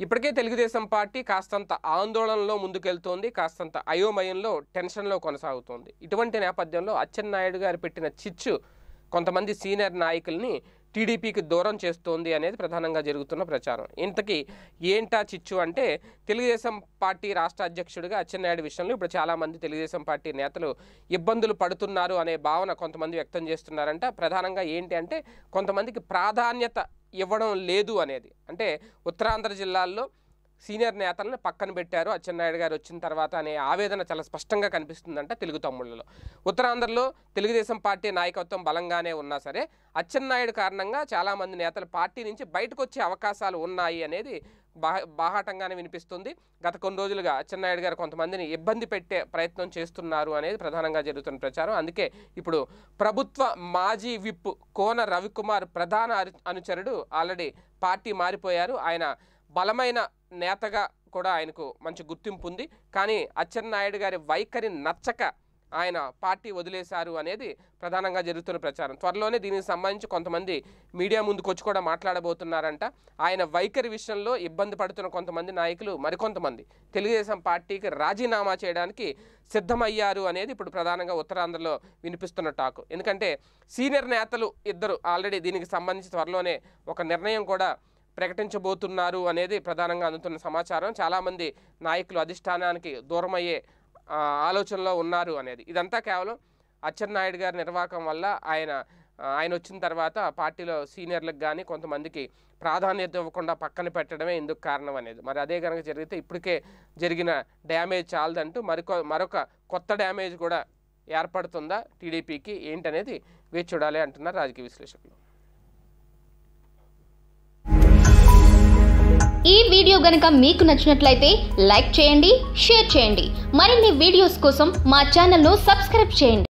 ఇప్పటికే తెలుగుదేశం పార్టీ కాస్తంత ఆందోళనలో ముందుకెళ్తోంది కాస్తంత అయోమయంలో టెన్షన్లో కొనసాగుతోంది ఇటువంటి నేపథ్యంలో అచ్చెన్నాయుడు గారు పెట్టిన చిచ్చు కొంతమంది సీనియర్ నాయకుల్ని టీడీపీకి దూరం చేస్తోంది అనేది ప్రధానంగా జరుగుతున్న ప్రచారం ఇంతకీ ఏంటా చిచ్చు అంటే తెలుగుదేశం పార్టీ రాష్ట్ర అధ్యక్షుడిగా అచ్చెన్నాయుడు విషయంలో ఇప్పుడు చాలామంది తెలుగుదేశం పార్టీ నేతలు ఇబ్బందులు పడుతున్నారు అనే భావన కొంతమంది వ్యక్తం చేస్తున్నారంట ప్రధానంగా ఏంటి అంటే కొంతమందికి ప్రాధాన్యత ఇవ్వడం లేదు అనేది అంటే ఉత్తరాంధ్ర జిల్లాల్లో సీనియర్ నేతలను పక్కన పెట్టారు అచ్చెన్నాయుడు గారు వచ్చిన తర్వాత అనే ఆవేదన చాలా స్పష్టంగా కనిపిస్తుందంట తెలుగు తమ్ముళ్ళలో ఉత్తరాంధ్రలో తెలుగుదేశం పార్టీ నాయకత్వం బలంగానే ఉన్నా సరే అచ్చెన్నాయుడు కారణంగా చాలామంది నేతలు పార్టీ నుంచి బయటకు వచ్చే అవకాశాలు ఉన్నాయి అనేది బా బాహాటంగానే వినిపిస్తుంది గత కొన్ని రోజులుగా అచ్చెన్నాయుడు గారు కొంతమందిని ఇబ్బంది పెట్టే ప్రయత్నం చేస్తున్నారు అనేది ప్రధానంగా జరుగుతున్న ప్రచారం అందుకే ఇప్పుడు ప్రభుత్వ మాజీ విప్ కోన రవికుమార్ ప్రధాన అరు- అనుచరుడు ఆల్రెడీ పార్టీ మారిపోయారు ఆయన బలమైన నేతగా కూడా ఆయనకు మంచి గుర్తింపు ఉంది కానీ అచ్చెన్నాయుడు గారి వైఖరి నచ్చక ఆయన పార్టీ వదిలేశారు అనేది ప్రధానంగా జరుగుతున్న ప్రచారం త్వరలోనే దీనికి సంబంధించి కొంతమంది మీడియా ముందుకు వచ్చి కూడా మాట్లాడబోతున్నారంట ఆయన వైఖరి విషయంలో ఇబ్బంది పడుతున్న కొంతమంది నాయకులు మరికొంతమంది తెలుగుదేశం పార్టీకి రాజీనామా చేయడానికి సిద్ధమయ్యారు అనేది ఇప్పుడు ప్రధానంగా ఉత్తరాంధ్రలో వినిపిస్తున్న టాక్ ఎందుకంటే సీనియర్ నేతలు ఇద్దరు ఆల్రెడీ దీనికి సంబంధించి త్వరలోనే ఒక నిర్ణయం కూడా ప్రకటించబోతున్నారు అనేది ప్రధానంగా అందుతున్న సమాచారం చాలామంది నాయకులు అధిష్టానానికి దూరమయ్యే ఆ, ఆలోచనలో ఉన్నారు అనేది ఇదంతా కేవలం అచ్చెన్నాయుడు గారి నిర్వాహకం వల్ల ఆయన ఆ, ఆయన వచ్చిన తర్వాత పార్టీలో సీనియర్లకు కానీ కొంతమందికి ప్రాధాన్యత ఇవ్వకుండా పక్కన పెట్టడమే ఇందుకు కారణం అనేది మరి అదే కనుక జరిగితే ఇప్పటికే జరిగిన డ్యామేజ్ చాలదంటూ మరొక మరొక కొత్త డ్యామేజ్ కూడా ఏర్పడుతుందా టీడీపీకి ఏంటనేది వేచి చూడాలి అంటున్నారు రాజకీయ విశ్లేషకులు ఈ వీడియో గనక మీకు నచ్చినట్లయితే లైక్ చేయండి షేర్ చేయండి మరిన్ని వీడియోస్ కోసం మా ఛానల్ను సబ్స్క్రైబ్ చేయండి